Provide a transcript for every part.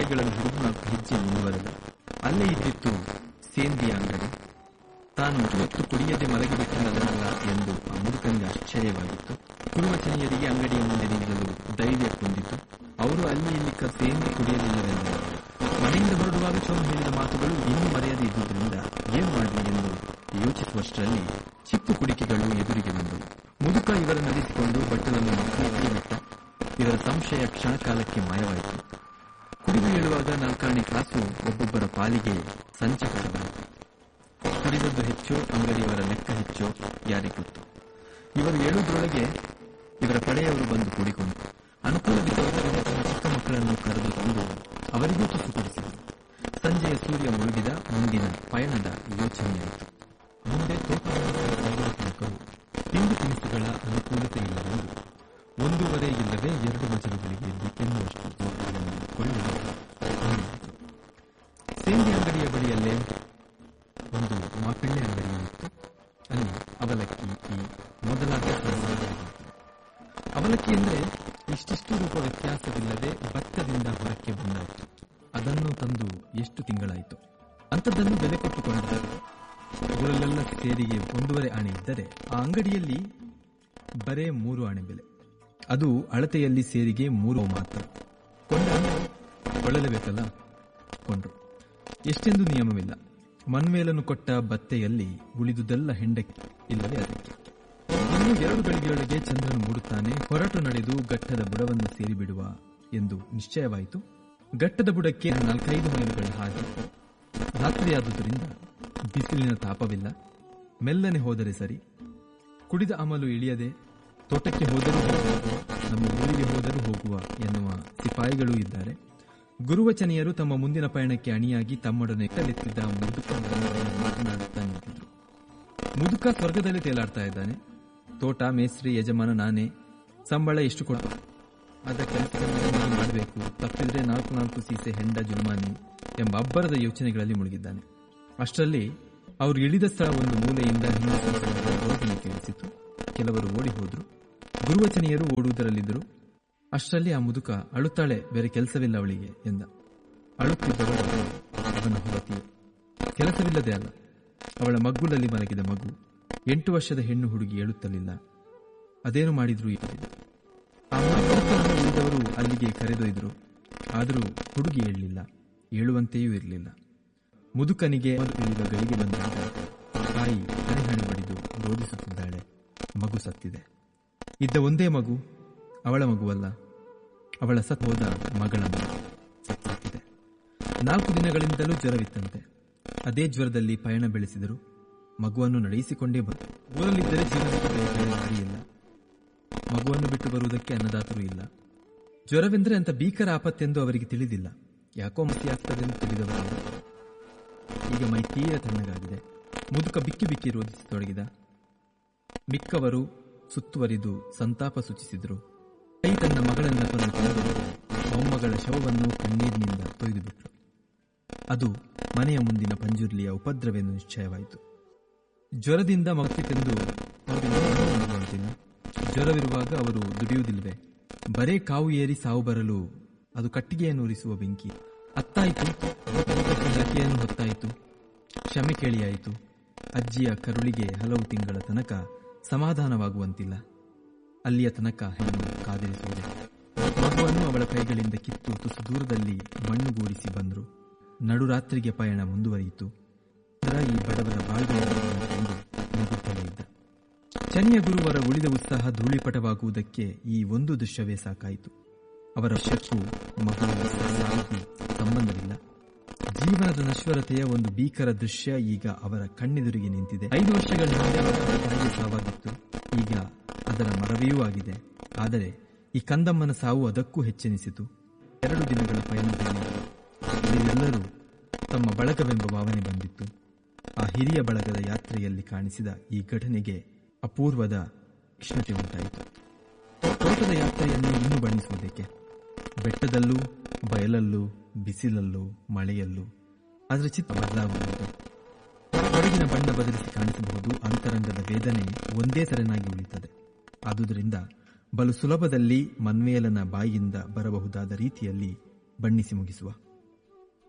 ಮನೆಗಳನ್ನು ಹುಡುಕುನಾಲ್ಕು ಹೆಜ್ಜೆ ಮುಂದುವರೆದ ಅಲ್ಲೇ ಇದ್ದಿತ್ತು ಸೇಂದಿಯ ಅಂಗಡಿ ತಾನು ಹೊತ್ತು ಕುಡಿಯದೆ ಮಲಗಿಬಿಟ್ಟಿರಲ್ಲ ಎಂದು ಆ ಮುದುಕನಿಗೆ ಆಶ್ಚರ್ಯವಾಗಿತ್ತು ಕುರುವಚನೆಯರಿಗೆ ಅಂಗಡಿಯ ಮುಂದೆ ನಿಲ್ಲಲು ಧೈರ್ಯ ಕುಂದಿತು ಅವರು ಅಲ್ಲಿ ಇಲ್ಲಿ ಕ ಸೇಂದಿ ಕುಡಿಯಲಿಲ್ಲವೆಂದರು ಮನೆಯಿಂದ ಹೊರಡುವಾಗ ಚೋಮ ಹೇಳಿದ ಮಾತುಗಳು ಇನ್ನೂ ಮರೆಯದೆ ಇದ್ದುದರಿಂದ ಏನು ಮಾಡಲಿ ಎಂದು ಯೋಚಿಸುವಷ್ಟರಲ್ಲಿ ಚಿಕ್ಕ ಕುಡಿಕೆಗಳು ಎದುರಿಗೆ ಬಂದವು ಮುದುಕ ಇವರ ನಡೆಸಿಕೊಂಡು ಬಟ್ಟಲನ್ನು ಮಕ್ಕಳಿಗೆ ಬಿಟ್ಟ ಇವರ ಸಂಶಯ ಕ್ಷಣಕಾಲಕ್ಕೆ ಮಾಯವಾಯಿತು ಕುಡಿದು ಹೇಳುವಾಗ ನಾಲ್ಕಾಣೆ ಕಾಸು ಒಬ್ಬೊಬ್ಬರ ಪಾಲಿಗೆ ಸಂಚಕರವಾಯಿತು ಕುಡಿದದ್ದು ಹೆಚ್ಚೋ ಅಂಗಡಿಯವರ ಲೆಕ್ಕ ಹೆಚ್ಚೋ ಯಾರಿಗೆ ಗೊತ್ತು ಇವರು ಏಳುವುದರೊಳಗೆ ಇವರ ಪಡೆಯವರು ಬಂದು ಕೂಡಿಕೊಂಡು ಅನುಕೂಲವಿದ್ದವರಿಗೆ ತಮ್ಮ ಚಿಕ್ಕ ಮಕ್ಕಳನ್ನು ಕರೆದು ತಂದು ಅವರಿಗೂ ತುಸು ಕುಡಿಸಿದರು ಸಂಜೆಯ ಸೂರ್ಯ ಮುಳುಗಿದ ಮುಂದಿನ ಪಯಣದ ಯೋಚನೆಯಾಯಿತು ಮುಂದೆ ತೋಟಗಾರಿಕೆ ತನಕವು ತಿಂಡಿ ತಿನಿಸುಗಳ ಅನುಕೂಲತೆ ಇಲ್ಲವೆಂದು ಒಂದೂವರೆ ಇಲ್ಲವೇ ಎರಡು ಮಜಲುಗಳಿಗೆ ಎನ್ನುವಷ್ಟು ತೋಟಗಳನ್ನು ಕೊಳ್ಳಲು ಅನುಮತಿಸಿತು. ಸೇಂದಿ ಅಂಗಡಿಯ ಬಳಿಯಲ್ಲೇ ಒಂದು ಮಾಪಿಳ್ಳೆ ಅಂಗಡಿಯಿತ್ತು ಅಲ್ಲಿ ಅವಲಕ್ಕಿ ಟೀ ಮೊದಲಾದ ಸಾಮಗ್ರಿಗಳಿದ್ದವು. ಅವಲಕ್ಕಿ ಎಂದರೆ ಇಷ್ಟಿಷ್ಟು ರೂಪ ವ್ಯತ್ಯಾಸವಿಲ್ಲದೆ ಭತ್ತದಿಂದ ಹೊರಕ್ಕೆ ಬಂದಾಯಿತು ಅದನ್ನು ತಂದು ಎಷ್ಟು ತಿಂಗಳಾಯಿತು ಅಂಥದ್ದನ್ನು ಬೆಲೆ ಕೊಟ್ಟುಕೊಂಡರು ಊರಲ್ಲೆಲ್ಲ ಸೇರಿಗೆ ಒಂದೂವರೆ ಆಣೆ ಇದ್ದರೆ ಆ ಅಂಗಡಿಯಲ್ಲಿ ಬರೇ ಮೂರು ಆಣೆ ಬೆಲೆ ಅದು ಅಳತೆಯಲ್ಲಿ ಸೇರಿಗೆ ಮೂರು ಮಾತ್ರ ಕೊಂಡ ಕೊಳ್ಳಲೇಬೇಕಲ್ಲ ಕೊಂಡ್ರು ಎಷ್ಟೆಂದು ನಿಯಮವಿಲ್ಲ ಮನ್ವೇಲನು ಕೊಟ್ಟ ಬತ್ತೆಯಲ್ಲಿ ಉಳಿದುದೆಲ್ಲ ಹೆಂಡಕ್ಕೆ ಇಲ್ಲವೇ ಅದಕ್ಕೆ ಇನ್ನು ಎರಡು ಗಳಿಗೆಯೊಳಗೆ ಚಂದ್ರನು ಮೂಡುತ್ತಾನೆ ಹೊರಟು ನಡೆದು ಘಟ್ಟದ ಬುಡವನ್ನು ಸೇರಿಬಿಡುವ ಎಂದು ನಿಶ್ಚಯವಾಯಿತು ಘಟ್ಟದ ಬುಡಕ್ಕೆ ನಾಲ್ಕೈದು ಮೈಲುಗಳ ಹಾಗೆ ರಾತ್ರಿಯಾದುದರಿಂದ ಬಿಸಿಲಿನ ತಾಪವಿಲ್ಲ ಮೆಲ್ಲನೆ ಹೋದರೆ ಸರಿ ಕುಡಿದ ಅಮಲು ಇಳಿಯದೆ ತೋಟಕ್ಕೆ ಹೋದರೂ ಹೋಗುವ ನಮ್ಮ ಊರಿಗೆ ಹೋದರೂ ಹೋಗುವ ಎನ್ನುವ ಸಿಪಾಯಿಗಳೂ ಇದ್ದಾರೆ ಗುರುವಚನೆಯರು ತಮ್ಮ ಮುಂದಿನ ಪಯಣಕ್ಕೆ ಅಣಿಯಾಗಿ ತಮ್ಮೊಡನೆ ಕಲೆತ್ತಿದ್ದ ಮುದುಕ ಮಾತನಾಡುತ್ತಾ ನಿಂತಿದ್ರು ಮುದುಕ ಸ್ವರ್ಗದಲ್ಲಿ ತೇಲಾಡ್ತಾ ಇದ್ದಾನೆ ತೋಟ ಮೇಸ್ತ್ರಿ ಯಜಮಾನ ನಾನೇ ಸಂಬಳ ಎಷ್ಟು ಕೊಡ ಅದ ಕೆಲಸಗಳನ್ನು ಮಾಡಬೇಕು ತಪ್ಪಿದ್ರೆ ನಾಲ್ಕು ನಾಲ್ಕು ಸೀಸೆ ಹೆಂಡ ಜುಲ್ಮಾನಿ ಎಂಬ ಅಬ್ಬರದ ಯೋಚನೆಗಳಲ್ಲಿ ಮುಳುಗಿದ್ದಾನೆ ಅಷ್ಟರಲ್ಲಿ ಅವರು ಇಳಿದ ಸ್ಥಳ ಒಂದು ಮೂಲೆಯಿಂದ ಹಿಂದೆ ರೋದನೆ ಕೇಳಿಸಿತು ಕೆಲವರು ಓಡಿ ಹೋದ್ರು ಗುರುವಚನೆಯರು ಓಡುವುದರಲ್ಲಿದ್ದರು ಅಷ್ಟರಲ್ಲಿ ಆ ಮುದುಕ ಅಳುತ್ತಾಳೆ ಬೇರೆ ಕೆಲಸವಿಲ್ಲ ಅವಳಿಗೆ ಎಂದ ಅಳುತ್ತಿದ್ದರು ಅವನ ಹೊರತಿಯು ಕೆಲಸವಿಲ್ಲದೆ ಅಲ್ಲ ಅವಳ ಮಗ್ಗುಲಲ್ಲಿ ಮಲಗಿದ ಮಗು ಎಂಟು ವರ್ಷದ ಹೆಣ್ಣು ಹುಡುಗಿ ಏಳುತ್ತಲಿಲ್ಲ ಅದೇನು ಮಾಡಿದ್ರು ಇರಲಿಲ್ಲ ಆ ಮುದುಕನನ್ನು ಉಳಿದವರು ಅಲ್ಲಿಗೆ ಕರೆದೊಯ್ದರು ಆದರೂ ಹುಡುಗಿ ಏಳಲಿಲ್ಲ ಏಳುವಂತೆಯೂ ಇರಲಿಲ್ಲ ಮುದುಕನಿಗೆ ಇಳಿದ ಗಳಿಗೆ ಬಂದಾಗ ತಾಯಿ ಹಣೆ ಬಡಿದು ರೋಧಿಸುತ್ತಿದ್ದಾಳೆ ಮಗು ಸತ್ತಿದೆ ಇದ್ದ ಒಂದೇ ಮಗು ಅವಳ ಮಗುವಲ್ಲ ಅವಳ ಸತ್ ಹೋದ ಮಗಳ ಮಗು ಸತ್ತಿದೆ ನಾಲ್ಕು ದಿನಗಳಿಂದಲೂ ಜ್ವರವಿತ್ತಂತೆ ಅದೇ ಜ್ವರದಲ್ಲಿ ಪಯಣ ಬೆಳೆಸಿದರು ಮಗುವನ್ನು ನಡೆಯಿಸಿಕೊಂಡೇ ಬಂದರು ಊರಲ್ಲಿದ್ದರೆ ಜೀವನಕ್ಕೆ ಬೇರೆ ಬೇರೆ ದಾರಿಯಿಲ್ಲ ಮಗುವನ್ನು ಬಿಟ್ಟು ಬರುವುದಕ್ಕೆ ಅನ್ನದಾತರೂ ಇಲ್ಲ ಜ್ವರವೆಂದರೆ ಅಂತ ಭೀಕರ ಆಪತ್ತೆಂದು ಅವರಿಗೆ ತಿಳಿದಿಲ್ಲ ಯಾಕೋ ಮತಿ ಆಗ್ತದೆಂದು ತಿಳಿದವರು ಈಗ ಮೈ ತೀರ ತಣ್ಣಗಾಗಿದೆ ಮುದುಕ ಬಿಕ್ಕಿ ಬಿಕ್ಕಿ ರೋಧಿಸತೊಡಗಿದ ಮಿಕ್ಕವರು ಸುತ್ತುವರಿದು ಸಂತಾಪ ಸೂಚಿಸಿದರು ಕೈ ತನ್ನ ಮಗಳನ್ನಪ್ಪನ್ನು ತಂದು ಮೊಮ್ಮಗಳ ಶವವನ್ನು ಕಣ್ಣೀರಿನಿಂದ ತೊಯ್ದು ಬಿಟ್ರು ಅದು ಮನೆಯ ಮುಂದಿನ ಪಂಜುರ್ಲಿಯ ಉಪದ್ರವೆಂದು ನಿಶ್ಚಯವಾಯಿತು ಜ್ವರದಿಂದ ಮಗುತ್ತಿತೆಂದು ಅವರಿಗೆ ಅನುಭವಿಸಿಲ್ಲ ಜ್ವರವಿರುವಾಗ ಅವರು ದುಡಿಯುವುದಿಲ್ವೇ ಬರೇ ಕಾವು ಏರಿ ಸಾವು ಬರಲು ಅದು ಕಟ್ಟಿಗೆಯನ್ನು ಉರಿಸುವ ಬೆಂಕಿ ಅತ್ತಾಯಿತು ಲಕಿಯನ್ನು ಹೊತ್ತಾಯಿತು ಕ್ಷಮೆ ಕೇಳಿಯಾಯಿತು ಅಜ್ಜಿಯ ಕರುಳಿಗೆ ಹಲವು ತಿಂಗಳ ತನಕ ಸಮಾಧಾನವಾಗುವಂತಿಲ್ಲ ಅಲ್ಲಿಯ ತನಕ ಹೆಣ್ಣು ಕಾದಿರಿಸುವುದೇ ಮಗುವನ್ನು ಅವಳ ಕೈಗಳಿಂದ ಕಿತ್ತು ತುಸು ದೂರದಲ್ಲಿ ಮಣ್ಣುಗೂಡಿಸಿ ಬಂದರು ನಡುರಾತ್ರಿಗೆ ಪಯಣ ಮುಂದುವರಿಯಿತು ಅದರ ಈ ಬಡವರ ಬಾಳ್ವೆಯನ್ನು ನಗುತ್ತಲೇ ಇದ್ದ ಶನಿಯ ಗುರುವರ ಉಳಿದ ಉತ್ಸಾಹ ಧೂಳಿಪಟವಾಗುವುದಕ್ಕೆ ಈ ಒಂದು ದೃಶ್ಯವೇ ಸಾಕಾಯಿತು ಅವರ ಶಕ್ಕು ಮಗುವಿನ ಸಾವಿಗೂ ಸಂಬಂಧವಿಲ್ಲ ಜೀವನದ ನಶ್ವರತೆಯ ಒಂದು ಭೀಕರ ದೃಶ್ಯ ಈಗ ಅವರ ಕಣ್ಣೆದುರಿಗೆ ನಿಂತಿದೆ ಐದು ವರ್ಷಗಳ ಹಿಂದೆ ಅವರ ತಾಯಿಗೆ ಸಾವಾಗಿತ್ತು ಈಗ ಅದರ ಮರವೆಯೂ ಆಗಿದೆ ಆದರೆ ಈ ಕಂದಮ್ಮನ ಸಾವು ಅದಕ್ಕೂ ಹೆಚ್ಚೆನಿಸಿತು ಎರಡು ದಿನಗಳ ಪಯಣದಲ್ಲಿ ಇವರೆಲ್ಲರೂ ತಮ್ಮ ಬಳಗವೆಂಬ ಭಾವನೆ ಬಂದಿತ್ತು ಆ ಹಿರಿಯ ಬಳಗದ ಯಾತ್ರೆಯಲ್ಲಿ ಕಾಣಿಸಿದ ಈ ಘಟನೆಗೆ ಅಪೂರ್ವದ ಉಷ್ಣತೆ ಉಂಟಾಯಿತು ತೋಟದ ಯಾತ್ರೆಯನ್ನು ಇನ್ನೂ ಬಣ್ಣಿಸುವುದಕ್ಕೆ ಬೆಟ್ಟದಲ್ಲೂ ಬಯಲಲ್ಲೂ ಬಿಸಿಲಲ್ಲೂ ಮಳೆಯಲ್ಲೂ ಅದರ ಚಿತ್ತ ಬದಲಾಗುವುದು ಹೊರಗಿನ ಬಣ್ಣ ಬದಲಿಸಿ ಕಾಣಿಸಬಹುದು ಅಂತರಂಗದ ವೇದನೆ ಒಂದೇ ತೆರನಾಗಿ ಉಳಿತದೆ ಆದುದರಿಂದ ಬಲು ಸುಲಭದಲ್ಲಿ ಮನ್ವೇಲನ ಬಾಯಿಯಿಂದ ಬರಬಹುದಾದ ರೀತಿಯಲ್ಲಿ ಬಣ್ಣಿಸಿ ಮುಗಿಸುವ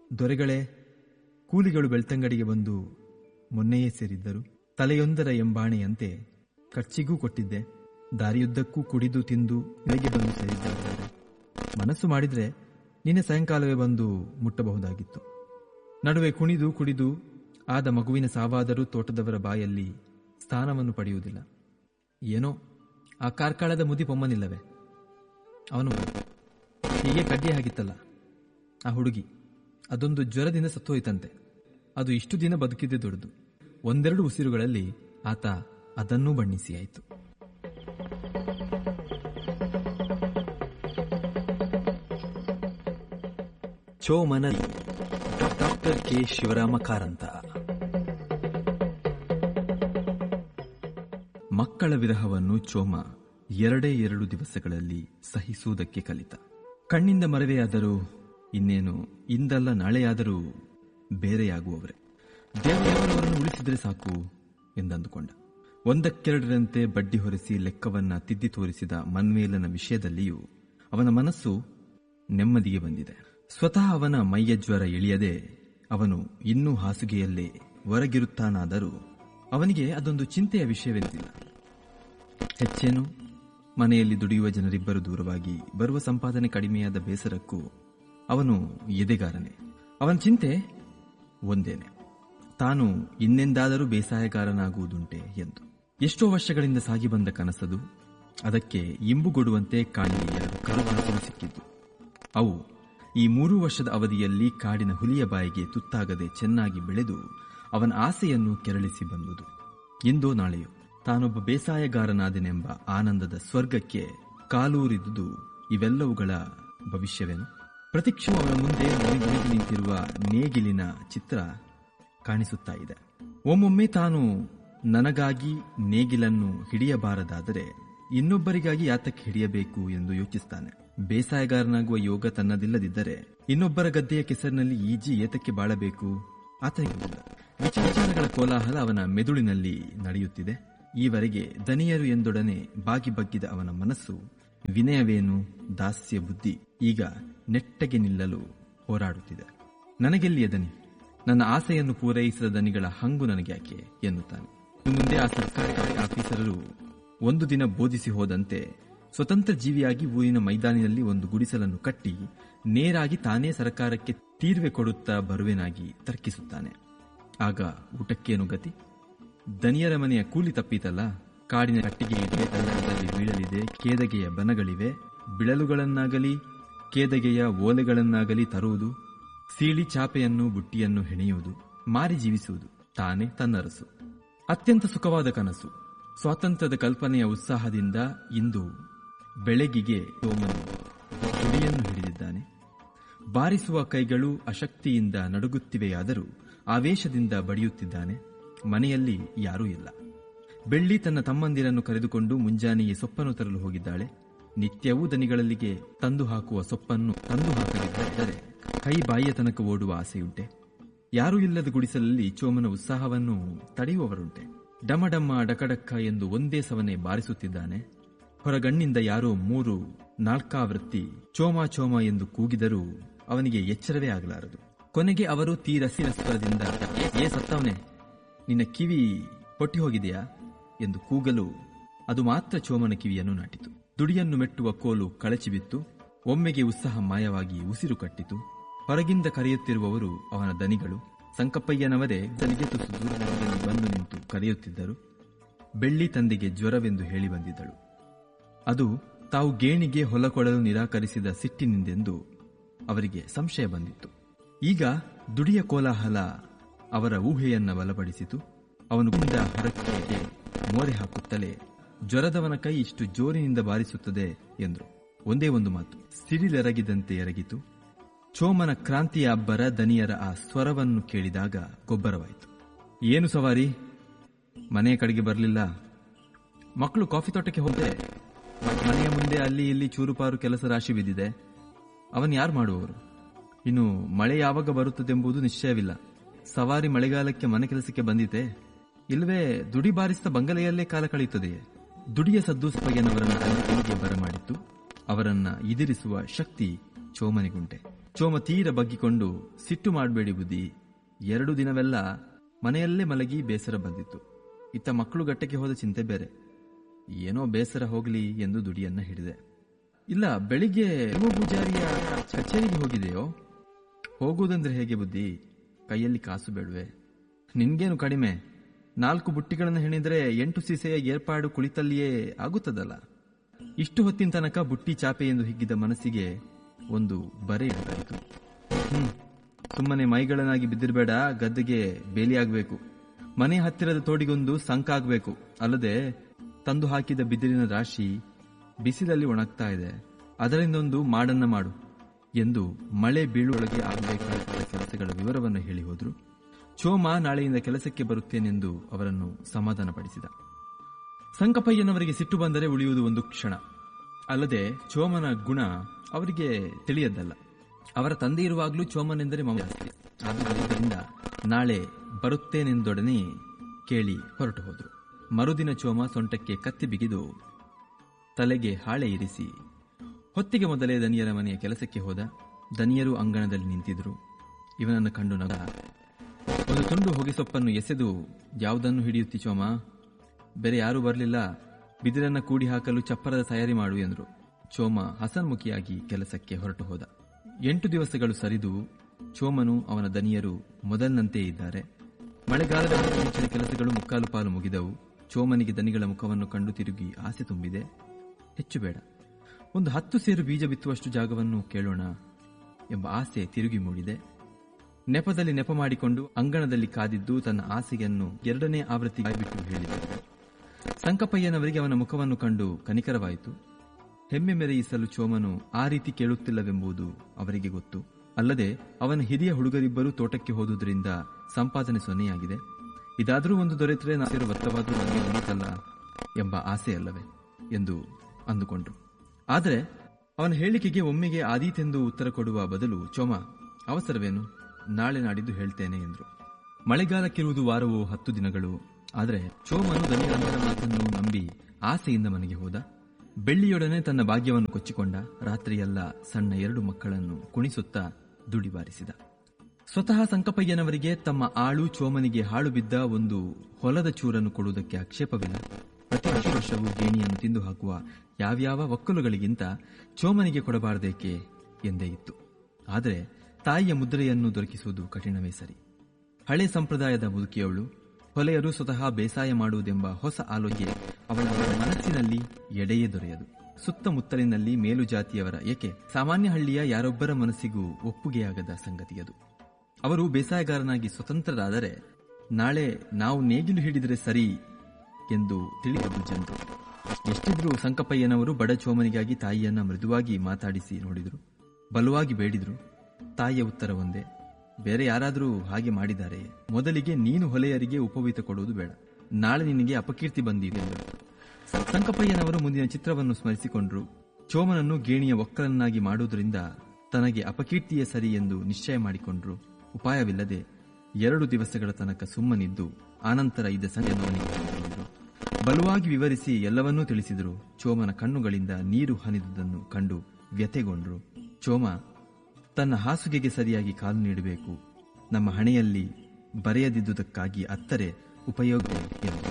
ದೊರೆಗಳೇ ಕೂಲಿಗಳು ಬೆಳ್ತಂಗಡಿಗೆ ಬಂದು ಮೊನ್ನೆಯೇ ಸೇರಿದ್ದರು ತಲೆಯೊಂದರ ಎಂಬಾಣೆಯಂತೆ ಖರ್ಚಿಗೂ ಕೊಟ್ಟಿದ್ದೆ ದಾರಿಯುದ್ದಕ್ಕೂ ಕುಡಿದು ತಿಂದು ಇಲ್ಲಿಗೆ ಬಂದು ಸೇರಿದ್ದಾರೆ ಮನಸ್ಸು ಮಾಡಿದ್ರೆ ನಿನ್ನೆ ಸಾಯಂಕಾಲವೇ ಬಂದು ಮುಟ್ಟಬಹುದಾಗಿತ್ತು ನಡುವೆ ಕುಣಿದು ಕುಡಿದು ಆದ ಮಗುವಿನ ಸಾವಾದರೂ ತೋಟದವರ ಬಾಯಲ್ಲಿ ಸ್ಥಾನವನ್ನು ಪಡೆಯುವುದಿಲ್ಲ ಏನೋ ಆ ಕಾರ್ಕಳದ ಮುದಿ ಪೊಮ್ಮನಿಲ್ಲವೇ ಅವನು ಹೀಗೆ ಕಡ್ಡಿ ಆಗಿತ್ತಲ್ಲ ಆ ಹುಡುಗಿ ಅದೊಂದು ಜ್ವರದಿಂದ ಸತ್ತೋಯ್ತಂತೆ ಅದು ಇಷ್ಟು ದಿನ ಬದುಕಿದ್ದೆ ದೊಡ್ಡದು ಒಂದೆರಡು ಉಸಿರುಗಳಲ್ಲಿ ಆತ ಅದನ್ನೂ ಬಣ್ಣಿಸಿ ಆಯಿತು ಚೋಮನ ಡಾಕ್ಟರ್ ಕೆ ಶಿವರಾಮ ಕಾರಂತ ಮಕ್ಕಳ ವಿರಹವನ್ನು ಚೋಮ ಎರಡೇ ಎರಡು ದಿವಸಗಳಲ್ಲಿ ಸಹಿಸುವುದಕ್ಕೆ ಕಲಿತ ಕಣ್ಣಿಂದ ಮರವೆಯಾದರೂ ಇನ್ನೇನು ಇಂದಲ್ಲ ನಾಳೆಯಾದರೂ ಬೇರೆಯಾಗುವವರೇ ದೇವರವರನ್ನು ಉಳಿಸಿದ್ರೆ ಸಾಕು ಎಂದಂದುಕೊಂಡ ಒಂದಕ್ಕೆರಡರಂತೆ ಬಡ್ಡಿ ಹೊರಿಸಿ ಲೆಕ್ಕವನ್ನ ತಿದ್ದಿ ತೋರಿಸಿದ ಮನ್ಮೇಲನ ವಿಷಯದಲ್ಲಿಯೂ ಅವನ ಮನಸ್ಸು ನೆಮ್ಮದಿಗೆ ಬಂದಿದೆ ಸ್ವತಃ ಅವನ ಮೈಯ ಜ್ವರ ಇಳಿಯದೆ ಅವನು ಇನ್ನೂ ಹಾಸುಗೆಯಲ್ಲೇ ಹೊರಗಿರುತ್ತಾನಾದರೂ ಅವನಿಗೆ ಅದೊಂದು ಚಿಂತೆಯ ವಿಷಯವೆಂದಿಲ್ಲ ಹೆಚ್ಚೇನು ಮನೆಯಲ್ಲಿ ದುಡಿಯುವ ಜನರಿಬ್ಬರು ದೂರವಾಗಿ ಬರುವ ಸಂಪಾದನೆ ಕಡಿಮೆಯಾದ ಬೇಸರಕ್ಕೂ ಅವನು ಎದೆಗಾರನೆ ಅವನ ಚಿಂತೆ ಒಂದೇನೆ ತಾನು ಇನ್ನೆಂದಾದರೂ ಬೇಸಾಯಗಾರನಾಗುವುದುಂಟೆ ಎಂದು ಎಷ್ಟೋ ವರ್ಷಗಳಿಂದ ಸಾಗಿ ಬಂದ ಕನಸದು ಅದಕ್ಕೆ ಇಂಬುಗೊಡುವಂತೆ ಕಾಡಿಗೆ ಎರಡು ಕರುವಾಸಲು ಸಿಕ್ಕಿದ್ದು ಅವು ಈ ಮೂರು ವರ್ಷದ ಅವಧಿಯಲ್ಲಿ ಕಾಡಿನ ಹುಲಿಯ ಬಾಯಿಗೆ ತುತ್ತಾಗದೆ ಚೆನ್ನಾಗಿ ಬೆಳೆದು ಅವನ ಆಸೆಯನ್ನು ಕೆರಳಿಸಿ ಬಂದುದು ಇಂದೋ ನಾಳೆಯೋ ತಾನೊಬ್ಬ ಬೇಸಾಯಗಾರನಾದೆನೆಂಬ ಆನಂದದ ಸ್ವರ್ಗಕ್ಕೆ ಕಾಲೂರಿದುದು ಇವೆಲ್ಲವುಗಳ ಭವಿಷ್ಯವೇನು ಪ್ರತಿಕ್ಷಣ ಅವನ ಮುಂದೆ ಮನೆಗಳಿಗೆ ನಿಂತಿರುವ ನೇಗಿಲಿನ ಚಿತ್ರ ಕಾಣಿಸುತ್ತಾ ಇದೆ ಒಮ್ಮೊಮ್ಮೆ ತಾನು ನನಗಾಗಿ ನೇಗಿಲನ್ನು ಹಿಡಿಯಬಾರದಾದರೆ ಇನ್ನೊಬ್ಬರಿಗಾಗಿ ಯಾತಕ್ಕೆ ಹಿಡಿಯಬೇಕು ಎಂದು ಯೋಚಿಸ್ತಾನೆ ಬೇಸಾಯಗಾರನಾಗುವ ಯೋಗ ತನ್ನದಿಲ್ಲದಿದ್ದರೆ ಇನ್ನೊಬ್ಬರ ಗದ್ದೆಯ ಕೆಸರಿನಲ್ಲಿ ಈಜಿ ಏತಕ್ಕೆ ಬಾಳಬೇಕು ಆತನಿಗಿಲ್ಲ ವಿಚಾರಗಳ ಕೋಲಾಹಲ ಅವನ ಮೆದುಳಿನಲ್ಲಿ ನಡೆಯುತ್ತಿದೆ ಈವರೆಗೆ ದನಿಯರು ಎಂದೊಡನೆ ಬಾಗಿ ಬಗ್ಗಿದ ಅವನ ಮನಸ್ಸು ವಿನಯವೇನು ದಾಸ್ಯ ಬುದ್ಧಿ ಈಗ ನೆಟ್ಟಗೆ ನಿಲ್ಲಲು ಹೋರಾಡುತ್ತಿದೆ ನನಗೆಲ್ಲಿಯ ದನಿ ನನ್ನ ಆಸೆಯನ್ನು ಪೂರೈಸಿದ ದನಿಗಳ ಹಂಗು ನನಗೆ ಯಾಕೆ ಎನ್ನುತ್ತಾನೆ ಇನ್ನು ಮುಂದೆ ಆ ಸರ್ಕಾರಿ ಆಫೀಸರರು ಒಂದು ದಿನ ಬೋಧಿಸಿ ಹೋದಂತೆ ಸ್ವತಂತ್ರ ಜೀವಿಯಾಗಿ ಊರಿನ ಮೈದಾನಿನಲ್ಲಿ ಒಂದು ಗುಡಿಸಲನ್ನು ಕಟ್ಟಿ ನೇರಾಗಿ ತಾನೇ ಸರ್ಕಾರಕ್ಕೆ ತೀರ್ವೆ ಕೊಡುತ್ತಾ ಬರುವೆನಾಗಿ ತರ್ಕಿಸುತ್ತಾನೆ ಆಗ ಊಟಕ್ಕೇನು ಗತಿ ದನಿಯರ ಮನೆಯ ಕೂಲಿ ತಪ್ಪಿತಲ್ಲ ಕಾಡಿನ ಕಟ್ಟಿಗೆ ಇದೆ ತಳ್ಳದಲ್ಲಿ ಬೀಳಲಿದೆ ಕೇದಗೆಯ ಬನಗಳಿವೆ ಬಿಳಲುಗಳನ್ನಾಗಲಿ ಕೇದಗೆಯ ಓಲೆಗಳನ್ನಾಗಲಿ ತರುವುದು ಸೀಳಿ ಚಾಪೆಯನ್ನು ಬುಟ್ಟಿಯನ್ನು ಹೆಣೆಯುವುದು ಮಾರಿ ಜೀವಿಸುವುದು ತಾನೇ ತನ್ನರಸು ಅತ್ಯಂತ ಸುಖವಾದ ಕನಸು ಸ್ವಾತಂತ್ರ್ಯದ ಕಲ್ಪನೆಯ ಉತ್ಸಾಹದಿಂದ ಇಂದು ಬೆಳಗಿಗೆ ಸೋಮನು ಗುಡಿಯನ್ನು ಹಿಡಿದಿದ್ದಾನೆ ಬಾರಿಸುವ ಕೈಗಳು ಅಶಕ್ತಿಯಿಂದ ನಡುಗುತ್ತಿವೆಯಾದರೂ ಆವೇಶದಿಂದ ಬಡಿಯುತ್ತಿದ್ದಾನೆ ಮನೆಯಲ್ಲಿ ಯಾರೂ ಇಲ್ಲ ಬೆಳ್ಳಿ ತನ್ನ ತಮ್ಮಂದಿರನ್ನು ಕರೆದುಕೊಂಡು ಮುಂಜಾನೆಯೇ ಸೊಪ್ಪನ್ನು ತರಲು ಹೋಗಿದ್ದಾಳೆ ನಿತ್ಯವೂ ದನಿಗಳಲ್ಲಿಗೆ ತಂದು ಹಾಕುವ ಸೊಪ್ಪನ್ನು ತಂದು ಹಾಕದಿದ್ದರೆ ಕೈ ಬಾಯಿಯ ತನಕ ಓಡುವ ಆಸೆಯುಂಟೆ ಯಾರೂ ಇಲ್ಲದ ಗುಡಿಸಲಲ್ಲಿ ಚೋಮನ ಉತ್ಸಾಹವನ್ನು ತಡೆಯುವವರುಂಟೆ ಡಮಡಮ್ಮ ಡಕಡಕ್ಕ ಎಂದು ಒಂದೇ ಸವನೆ ಬಾರಿಸುತ್ತಿದ್ದಾನೆ ಹೊರಗಣ್ಣಿಂದ ಯಾರೋ ಮೂರು ನಾಲ್ಕಾವೃತ್ತಿ ಚೋಮ ಚೋಮ ಎಂದು ಕೂಗಿದರೂ ಅವನಿಗೆ ಎಚ್ಚರವೇ ಆಗಲಾರದು ಕೊನೆಗೆ ಅವರು ತೀರಸಿರ ಸ್ವರದಿಂದ ಏ ಸತ್ತವನೆ ನಿನ್ನ ಕಿವಿ ಹೊಟ್ಟಿ ಹೋಗಿದೆಯಾ ಎಂದು ಕೂಗಲು ಅದು ಮಾತ್ರ ಚೋಮನ ಕಿವಿಯನ್ನು ನಾಟಿತು ದುಡಿಯನ್ನು ಮೆಟ್ಟುವ ಕೋಲು ಕಳಚಿಬಿತ್ತು ಒಮ್ಮೆಗೆ ಉತ್ಸಾಹ ಮಾಯವಾಗಿ ಉಸಿರು ಕಟ್ಟಿತು ಹೊರಗಿಂದ ಕರೆಯುತ್ತಿರುವವರು ಅವನ ದನಿಗಳು ಸಂಕಪ್ಪಯ್ಯನವರೇ ತಲೆಗೆ ತುಸು ದೂರದಲ್ಲಿ ಬಂದು ನಿಂತು ಕರೆಯುತ್ತಿದ್ದರು ಬೆಳ್ಳಿ ತಂದೆಗೆ ಜ್ವರವೆಂದು ಹೇಳಿ ಬಂದಿದ್ದಳು ಅದು ತಾವು ಗೇಣಿಗೆ ಹೊಲ ಕೊಡಲು ನಿರಾಕರಿಸಿದ ಸಿಟ್ಟಿನಿಂದೆಂದು ಅವರಿಗೆ ಸಂಶಯ ಬಂದಿತ್ತು ಈಗ ದುಡಿಯ ಕೋಲಾಹಲ ಅವರ ಊಹೆಯನ್ನ ಬಲಪಡಿಸಿತು ಅವನು ಗುಂಡ ಹೊರಕ್ಕೆ ಮೋರೆ ಹಾಕುತ್ತಲೇ ಜ್ವರದವನ ಕೈ ಇಷ್ಟು ಜೋರಿನಿಂದ ಬಾರಿಸುತ್ತದೆ ಎಂದರು ಒಂದೇ ಒಂದು ಮಾತು ಸಿಡಿಲೆರಗಿದಂತೆ ಎರಗಿತು ಚೋಮನ ಕ್ರಾಂತಿಯ ಅಬ್ಬರ ದನಿಯರ ಆ ಸ್ವರವನ್ನು ಕೇಳಿದಾಗ ಗೊಬ್ಬರವಾಯಿತು ಏನು ಸವಾರಿ ಮನೆಯ ಕಡೆಗೆ ಬರಲಿಲ್ಲ ಮಕ್ಕಳು ಕಾಫಿ ತೋಟಕ್ಕೆ ಹೋದೆ ಮನೆಯ ಮುಂದೆ ಅಲ್ಲಿ ಇಲ್ಲಿ ಚೂರುಪಾರು ಕೆಲಸ ರಾಶಿ ಬಿದ್ದಿದೆ ಅವನ್ ಯಾರು ಮಾಡುವವರು ಇನ್ನು ಮಳೆ ಯಾವಾಗ ಬರುತ್ತದೆಂಬುದು ನಿಶ್ಚಯವಿಲ್ಲ ಸವಾರಿ ಮಳೆಗಾಲಕ್ಕೆ ಮನೆ ಕೆಲಸಕ್ಕೆ ಬಂದಿತೆ ಇಲ್ಲವೇ ದುಡಿ ಬಾರಿಸಿದ ಬಂಗಲೆಯಲ್ಲೇ ಕಾಲ ಕಳೆಯುತ್ತದೆಯೇ ದುಡಿಯ ಸದ್ದು ಸಪಯ್ಯನವರನ್ನ ತನ್ನ ಕೈಗೆ ಬರಮಾಡಿತ್ತು ಅವರನ್ನ ಇದಿರಿಸುವ ಶಕ್ತಿ ಚೋಮನಿಗುಂಟೆ ಚೋಮ ತೀರ ಬಗ್ಗಿಕೊಂಡು ಸಿಟ್ಟು ಮಾಡಬೇಡಿ ಬುದ್ಧಿ ಎರಡು ದಿನವೆಲ್ಲ ಮನೆಯಲ್ಲೇ ಮಲಗಿ ಬೇಸರ ಬಂದಿತ್ತು ಇತ್ತ ಮಕ್ಕಳು ಗಟ್ಟಕ್ಕೆ ಹೋದ ಚಿಂತೆ ಬೇರೆ ಏನೋ ಬೇಸರ ಹೋಗಲಿ ಎಂದು ದುಡಿಯನ್ನ ಹಿಡಿದೆ ಇಲ್ಲ ಬೆಳಿಗ್ಗೆ ಶಿವ ಪೂಜಾರಿಯ ಕಚೇರಿಗೆ ಹೋಗಿದೆಯೋ ಹೋಗುವುದಂದ್ರೆ ಹೇಗೆ ಬುದ್ಧಿ ಕೈಯಲ್ಲಿ ಕಾಸು ಬೇಡವೆ ನಿನ್ಗೇನು ಕಡಿಮೆ ನಾಲ್ಕು ಬುಟ್ಟಿಗಳನ್ನು ಹೆಣಿದ್ರೆ ಎಂಟು ಸೀಸೆಯ ಏರ್ಪಾಡು ಕುಳಿತಲ್ಲಿಯೇ ಆಗುತ್ತದಲ್ಲ ಇಷ್ಟು ಹೊತ್ತಿನ ತನಕ ಬುಟ್ಟಿ ಚಾಪೆ ಎಂದು ಹಿಗ್ಗಿದ ಮನಸ್ಸಿಗೆ ಒಂದು ಬರೆ ಇಡಲಾಯಿತು ಹ್ಮ್ ಸುಮ್ಮನೆ ಮೈಗಳನ್ನಾಗಿ ಬಿದ್ದಿರಬೇಡ ಗದ್ದೆಗೆ ಬೇಲಿಯಾಗಬೇಕು ಮನೆ ಹತ್ತಿರದ ತೋಡಿಗೊಂದು ಸಂಕ ಆಗ್ಬೇಕು ಅಲ್ಲದೆ ತಂದು ಹಾಕಿದ ಬಿದಿರಿನ ರಾಶಿ ಬಿಸಿಲಲ್ಲಿ ಒಣಗ್ತಾ ಇದೆ ಅದರಿಂದೊಂದು ಮಾಡನ್ನ ಮಾಡು ಎಂದು ಮಳೆ ಬೀಳುವೊಳಗೆ ಆಗಬೇಕಾದ ಕೆಲಸಗಳ ವಿವರವನ್ನು ಹೇಳಿ ಹೋದ್ರು ಚೋಮ ನಾಳೆಯಿಂದ ಕೆಲಸಕ್ಕೆ ಬರುತ್ತೇನೆಂದು ಅವರನ್ನು ಸಮಾಧಾನಪಡಿಸಿದ ಸಂಕಪಯ್ಯನವರಿಗೆ ಸಿಟ್ಟು ಬಂದರೆ ಉಳಿಯುವುದು ಒಂದು ಕ್ಷಣ ಅಲ್ಲದೆ ಚೋಮನ ಗುಣ ಅವರಿಗೆ ತಿಳಿಯದ್ದಲ್ಲ ಅವರ ತಂದೆ ಇರುವಾಗಲೂ ಚೋಮನೆಂದರೆ ಮಮ ಜಾಸ್ತಿ ಆದುದರಿಂದ ನಾಳೆ ಬರುತ್ತೇನೆಂದೊಡನೆ ಕೇಳಿ ಹೊರಟು ಹೋದರು ಮರುದಿನ ಚೋಮ ಸೊಂಟಕ್ಕೆ ಕತ್ತಿ ಬಿಗಿದು ತಲೆಗೆ ಹಾಳೆ ಇರಿಸಿ ಹೊತ್ತಿಗೆ ಮೊದಲೇ ದನಿಯರ ಮನೆಯ ಕೆಲಸಕ್ಕೆ ಹೋದ ದನಿಯರು ಅಂಗಣದಲ್ಲಿ ನಿಂತಿದ್ರು ಇವನನ್ನು ಕಂಡು ನಗ ಒಂದು ತುಂಡು ಹೊಗೆಸೊಪ್ಪನ್ನು ಎಸೆದು ಯಾವುದನ್ನು ಹಿಡಿಯುತ್ತಿ ಚೋಮ ಬೇರೆ ಯಾರೂ ಬರಲಿಲ್ಲ ಬಿದಿರನ್ನ ಕೂಡಿ ಹಾಕಲು ಚಪ್ಪರದ ತಯಾರಿ ಮಾಡು ಎಂದರು ಚೋಮ ಹಸನ್ಮುಖಿಯಾಗಿ ಕೆಲಸಕ್ಕೆ ಹೊರಟು ಹೋದ ಎಂಟು ದಿವಸಗಳು ಸರಿದು ಚೋಮನು ಅವನ ದನಿಯರು ಮೊದಲಿನಂತೆ ಇದ್ದಾರೆ ಮಳೆಗಾಲದ ಮುಂಚಿನ ಕೆಲಸಗಳು ಮುಕ್ಕಾಲು ಪಾಲು ಮುಗಿದವು ಚೋಮನಿಗೆ ದನಿಗಳ ಮುಖವನ್ನು ಕಂಡು ತಿರುಗಿ ಆಸೆ ತುಂಬಿದೆ ಹೆಚ್ಚು ಬೇಡ ಒಂದು ಹತ್ತು ಸೇರು ಬೀಜ ಬಿತ್ತುವಷ್ಟು ಜಾಗವನ್ನು ಕೇಳೋಣ ಎಂಬ ಆಸೆ ತಿರುಗಿ ಮೂಡಿದೆ ನೆಪದಲ್ಲಿ ನೆಪ ಮಾಡಿಕೊಂಡು ಅಂಗಣದಲ್ಲಿ ಕಾದಿದ್ದು ತನ್ನ ಆಸೆಯನ್ನು ಎರಡನೇ ಆವೃತ್ತಿ ಬಿಟ್ಟು ಹೇಳಿದರು ಸಂಕಪ್ಪಯ್ಯನವರಿಗೆ ಅವನ ಮುಖವನ್ನು ಕಂಡು ಕನಿಕರವಾಯಿತು ಹೆಮ್ಮೆ ಮೆರೆಯಿಸಲು ಚೋಮನು ಆ ರೀತಿ ಕೇಳುತ್ತಿಲ್ಲವೆಂಬುದು ಅವರಿಗೆ ಗೊತ್ತು ಅಲ್ಲದೆ ಅವನ ಹಿರಿಯ ಹುಡುಗರಿಬ್ಬರು ತೋಟಕ್ಕೆ ಹೋದುದರಿಂದ ಸಂಪಾದನೆ ಸೊನ್ನೆಯಾಗಿದೆ ಇದಾದರೂ ಒಂದು ದೊರೆತರೆ ನಾಸಿರು ಬತ್ತವಾದರೂ ನನಗೆ ಉಳಿತಲ್ಲ ಎಂಬ ಆಸೆಯಲ್ಲವೇ ಎಂದು ಅಂದುಕೊಂಡ್ರು ಆದರೆ ಅವನ ಹೇಳಿಕೆಗೆ ಒಮ್ಮೆಗೆ ಆದೀತೆಂದು ಉತ್ತರ ಕೊಡುವ ಬದಲು ಚೋಮ ಅವಸರವೇನು ನಾಳೆ ನಾಡಿದ್ದು ಹೇಳ್ತೇನೆ ಎಂದರು ಮಳೆಗಾಲಕ್ಕಿರುವುದು ವಾರವೋ ಹತ್ತು ದಿನಗಳು ಆದರೆ ಚೋಮನು ದನಿಯರ ಮಾತನ್ನು ನಂಬಿ ಆಸೆಯಿಂದ ಮನೆಗೆ ಹೋದ ಬೆಳ್ಳಿಯೊಡನೆ ತನ್ನ ಭಾಗ್ಯವನ್ನು ಕೊಚ್ಚಿಕೊಂಡ ರಾತ್ರಿಯೆಲ್ಲ ಸಣ್ಣ ಎರಡು ಮಕ್ಕಳನ್ನು ಕುಣಿಸುತ್ತಾ ದುಡಿ ಬಾರಿಸಿದ ಸ್ವತಃ ಸಂಕಪಯ್ಯನವರಿಗೆ ತಮ್ಮ ಆಳು ಚೋಮನಿಗೆ ಹಾಳು ಬಿದ್ದ ಒಂದು ಹೊಲದ ಚೂರನ್ನು ಕೊಡುವುದಕ್ಕೆ ಆಕ್ಷೇಪವಿಲ್ಲ ಪ್ರತಿ ವರ್ಷ ವರ್ಷವೂ ಗೇಣಿಯನ್ನು ತಿಂದು ಹಾಕುವ ಯಾವ್ಯಾವ ಒಕ್ಕಲುಗಳಿಗಿಂತ ಚೋಮನಿಗೆ ಕೊಡಬಾರದೇಕೆ ಎಂದೇ ಇತ್ತು ಆದರೆ ತಾಯಿಯ ಮುದ್ರೆಯನ್ನು ದೊರಕಿಸುವುದು ಕಠಿಣವೇ ಸರಿ ಹಳೆ ಸಂಪ್ರದಾಯದ ಮುದುಕಿಯವಳು ಹೊಲೆಯರು ಸ್ವತಃ ಬೇಸಾಯ ಮಾಡುವುದೆಂಬ ಹೊಸ ಆಲೋಚನೆ ಅವಳ ಮನಸ್ಸಿನಲ್ಲಿ ಎಡೆಯೇ ದೊರೆಯದು ಸುತ್ತಮುತ್ತಲಿನಲ್ಲಿ ಮೇಲು ಜಾತಿಯವರ ಏಕೆ ಸಾಮಾನ್ಯ ಹಳ್ಳಿಯ ಯಾರೊಬ್ಬರ ಮನಸ್ಸಿಗೂ ಒಪ್ಪುಗೆಯಾಗದ ಸಂಗತಿಯದು ಅವರು ಬೇಸಾಯಗಾರನಾಗಿ ಸ್ವತಂತ್ರರಾದರೆ ನಾಳೆ ನಾವು ನೇಗಿಲು ಹಿಡಿದರೆ ಸರಿ ಎಂದು ತಿಳಿದರು ಜನರು ಎಷ್ಟಿದ್ರೂ ಸಂಕಪ್ಪಯ್ಯನವರು ಬಡ ಚೋಮನಿಗಾಗಿ ತಾಯಿಯನ್ನ ಮೃದುವಾಗಿ ಮಾತಾಡಿಸಿ ನೋಡಿದರು ಬಲವಾಗಿ ಬೇಡಿದ್ರು ತಾಯಿಯ ಉತ್ತರ ಒಂದೇ ಬೇರೆ ಯಾರಾದರೂ ಹಾಗೆ ಮಾಡಿದ್ದಾರೆ ಮೊದಲಿಗೆ ನೀನು ಹೊಲೆಯರಿಗೆ ಉಪವೀತ ಕೊಡುವುದು ಬೇಡ ನಾಳೆ ನಿನಗೆ ಅಪಕೀರ್ತಿ ಬಂದಿದೆ ಎಂದರು ಸಂಕಪ್ಪಯ್ಯನವರು ಮುಂದಿನ ಚಿತ್ರವನ್ನು ಸ್ಮರಿಸಿಕೊಂಡ್ರು ಚೋಮನನ್ನು ಗೇಣಿಯ ಒಕ್ಕಲನ್ನಾಗಿ ಮಾಡುವುದರಿಂದ ತನಗೆ ಅಪಕೀರ್ತಿಯೇ ಸರಿ ಎಂದು ನಿಶ್ಚಯ ಮಾಡಿಕೊಂಡ್ರು ಉಪಾಯವಿಲ್ಲದೆ ಎರಡು ದಿವಸಗಳ ತನಕ ಸುಮ್ಮನಿದ್ದು ಆನಂತರ ಇದ್ದ ಸಂಜೆಯನ್ನು ಬಲವಾಗಿ ವಿವರಿಸಿ ಎಲ್ಲವನ್ನೂ ತಿಳಿಸಿದರು ಚೋಮನ ಕಣ್ಣುಗಳಿಂದ ನೀರು ಹನಿದುದನ್ನು ಕಂಡು ವ್ಯಥೆಗೊಂಡ್ರು ಚೋಮ ತನ್ನ ಹಾಸುಗೆಗೆ ಸರಿಯಾಗಿ ಕಾಲು ನೀಡಬೇಕು ನಮ್ಮ ಹಣೆಯಲ್ಲಿ ಬರೆಯದಿದ್ದುದಕ್ಕಾಗಿ ಅತ್ತರೆ ಉಪಯೋಗ ಎಂದು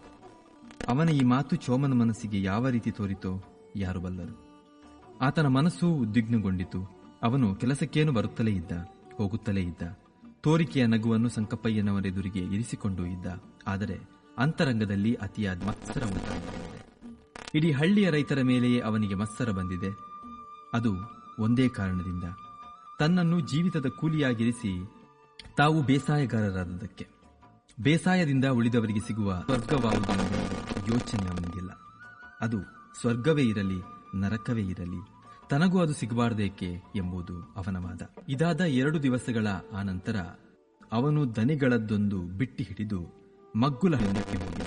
ಅವನ ಈ ಮಾತು ಚೋಮನ ಮನಸ್ಸಿಗೆ ಯಾವ ರೀತಿ ತೋರಿತೋ ಯಾರು ಬಲ್ಲರು ಆತನ ಮನಸ್ಸು ಉದ್ವಿಗ್ನಗೊಂಡಿತು ಅವನು ಕೆಲಸಕ್ಕೇನು ಬರುತ್ತಲೇ ಇದ್ದ ಹೋಗುತ್ತಲೇ ಇದ್ದ ತೋರಿಕೆಯ ನಗುವನ್ನು ಸಂಕಪ್ಪಯ್ಯನವರೆದುರಿಗೆ ಇರಿಸಿಕೊಂಡು ಇದ್ದ ಆದರೆ ಅಂತರಂಗದಲ್ಲಿ ಅತಿಯಾದ ಮತ್ಸರ ಉಂಟಾಗಿದೆ ಇಡೀ ಹಳ್ಳಿಯ ರೈತರ ಮೇಲೆಯೇ ಅವನಿಗೆ ಮತ್ಸರ ಬಂದಿದೆ ಅದು ಒಂದೇ ಕಾರಣದಿಂದ ತನ್ನನ್ನು ಜೀವಿತದ ಕೂಲಿಯಾಗಿರಿಸಿ ತಾವು ಬೇಸಾಯಗಾರರಾದದಕ್ಕೆ ಬೇಸಾಯದಿಂದ ಉಳಿದವರಿಗೆ ಸಿಗುವ ಸ್ವರ್ಗವಾಗುವುದೆಂಬ ಯೋಚನೆ ಅವನಿಗಿಲ್ಲ ಅದು ಸ್ವರ್ಗವೇ ಇರಲಿ ನರಕವೇ ಇರಲಿ ತನಗೂ ಅದು ಸಿಗಬಾರ್ದೇಕೆ ಎಂಬುದು ಅವನ ವಾದ ಇದಾದ ಎರಡು ದಿವಸಗಳ ಆನಂತರ ಅವನು ದನಿಗಳದ್ದೊಂದು ಬಿಟ್ಟಿ ಹಿಡಿದು ಮಗ್ಗುಲ ಹೊಂದಕ್ಕೆ ಹೋಗಿದ್ದ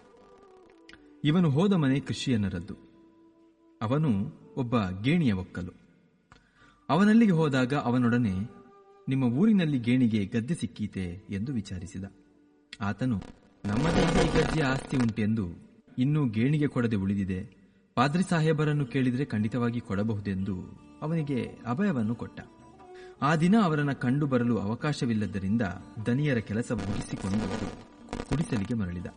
ಇವನು ಹೋದ ಮನೆ ಕೃಷಿಯನ್ನರದ್ದು ಅವನು ಒಬ್ಬ ಗೇಣಿಯ ಒಕ್ಕಲು ಅವನಲ್ಲಿಗೆ ಹೋದಾಗ ಅವನೊಡನೆ ನಿಮ್ಮ ಊರಿನಲ್ಲಿ ಗೇಣಿಗೆ ಗದ್ದೆ ಸಿಕ್ಕೀತೆ ಎಂದು ವಿಚಾರಿಸಿದ ಆತನು ನಮ್ಮದೇ ಈ ಗಜ್ಜೆಯ ಆಸ್ತಿ ಉಂಟೆಂದು ಇನ್ನೂ ಗೇಣಿಗೆ ಕೊಡದೆ ಉಳಿದಿದೆ ಪಾದ್ರಿ ಸಾಹೇಬರನ್ನು ಕೇಳಿದರೆ ಖಂಡಿತವಾಗಿ ಕೊಡಬಹುದೆಂದು ಅವನಿಗೆ ಅಭಯವನ್ನು ಕೊಟ್ಟ ಆ ದಿನ ಅವರನ್ನ ಕಂಡು ಬರಲು ಅವಕಾಶವಿಲ್ಲದ್ದರಿಂದ ದನಿಯರ ಕೆಲಸ ಮುಗಿಸಿಕೊಂಡು ಗುಡಿಸಲಿಗೆ ಮರಳಿದ